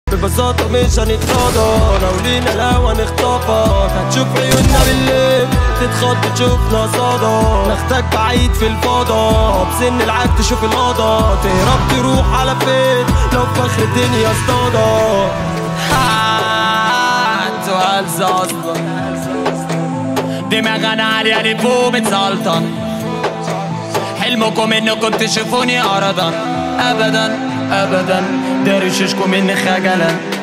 ببساطة مش هنتراضى لو لينا الهوا نخطفك هتشوف عيوننا بالليل تتخض تشوفنا صدى ناخدك بعيد في الفضا بسن العاد تشوف القضا تهرب تروح على فين لو في اخر الدنيا اصطادى انتوا هلس اصلا دماغنا عالية لفوق متسلطن حلمكم انكم تشوفوني اردا ابدا ابدا داري ششكم مني خجلا